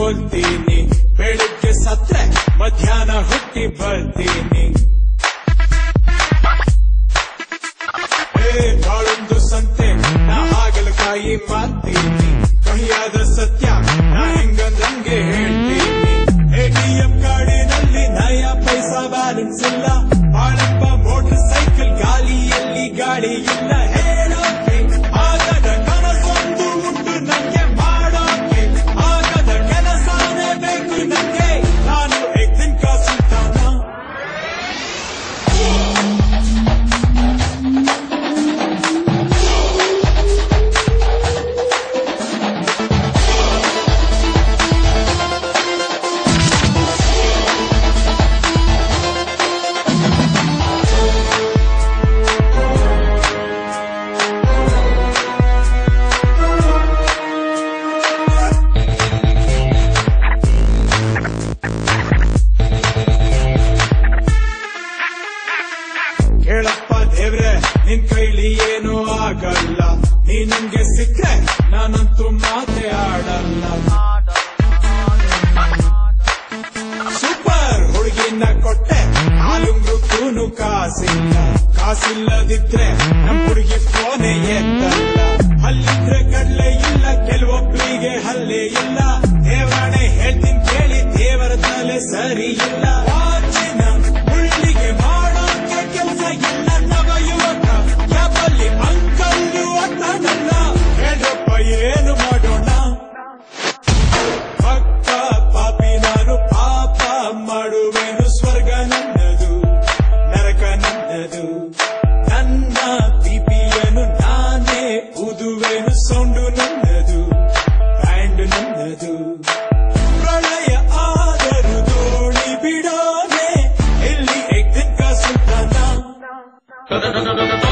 ಕೊಲ್ತೀನಿ ಬೆಳಿಗ್ಗೆ ಸತ್ರೆ ಮಧ್ಯಾಹ್ನ ಹುಟ್ಟಿ ಬರ್ತೀನಿ ಏ ಬಾಳೊಂದು ಸಂತೆ ನಾ ಹಾಗಲಕಾಯಿ ಮಾರ್ತೀನಿ ಕಹಿಯಾದ ಸತ್ಯ ನಾ ಹೆಂಗಂದಂಗೆ ಹೇಳ್ತೀನಿ ಎಟಿಎಂ ಕಾರ್ಡಿನಲ್ಲಿ ನಯ ಪೈಸಾ ಬ್ಯಾಲೆನ್ಸ್ ಇಲ್ಲ ಬಾಳಪ್ಪ ಮೋಟರ್ ಸೈಕಲ್ ಗಾಲಿಯಲ್ಲಿ ಗಾಡಿ ಇಲ್ಲ ಹೇಳೋಕೆ ಆಗದ ಕನಸೊಂದು ಉಂಟು ನಂಗೆ ಮಾಡೋಕೆ ಆಗದ ಕೆಲಸನೇ ಬೇಕು ನಂಗೆ ನಾನು ಎಕ್ಸಿನ್ ಸುಲ್ತಾನ ಕೇಳಪ್ಪ ದೇವ್ರೆ ನಿನ್ ಕೈಲಿ ಏನೂ ಆಗಲ್ಲ ನೀ ನಂಗೆ ಸಿಕ್ಕ್ರೆ ನಾನಂತೂ ಮಾತೆ ಆಡಲ್ಲ ಸೂಪರ್ ಹುಡುಗಿನ ಕೊಟ್ಟೆ ಹಾಲುಂಗ್ರು ಕೂನು ಕಾಸಿಲ್ಲ ಕಾಸಿಲ್ಲದಿದ್ರೆ ನಮ್ ಹುಡುಗಿ ಫೋನೆ ಎತ್ತಲ್ಲ ಹಲ್ಲಿದ್ರೆ ಕಡ್ಲೆ ಇಲ್ಲ ಕೆಲವೊಬ್ರಿಗೆ ಹಲ್ಲೆ ಇಲ್ಲ ದೇವರಣೆ ಹೇಳ್ತೀನಿ ಕೇಳಿ ದೇವರ ತಲೆ ಸರಿ ಇಲ್ಲ ವಾಚಿನ ಹುಳ್ಳಿಗೆ ಮಾಡೋಕೆ ಕೆಲಸ ಇಲ್ಲ ನವ ಯುವಕ ಕ್ಯಾಬಲ್ಲಿ ಅಂಕಲ್ ಅತ್ತನಲ್ಲ ಹೇಳ್ರಪ್ಪ ಏನು ಮಾಡೋಣ ಭಕ್ತ ಪಾಪಿ ನಾನು ಪಾಪ ಮಾಡುವೆನು ಸ್ವರ್ಗ ನನ್ನದು ನರಕ ನನ್ನದು ನನ್ನ ಬಿಪಿಯನ್ನು ನಾನೇ ಊದುವೆನು ಸೌಂಡು ನನ್ನದು ಬ್ಯಾಂಡ್ ನನ್ನದು ಪ್ರಳಯ ಆದರೂ ದೋಣಿ ಬಿಡೋನೆ ಇಲ್ಲಿ ಎಗ್ದಿಕ್ಕ ಸುಲ್ತಾನ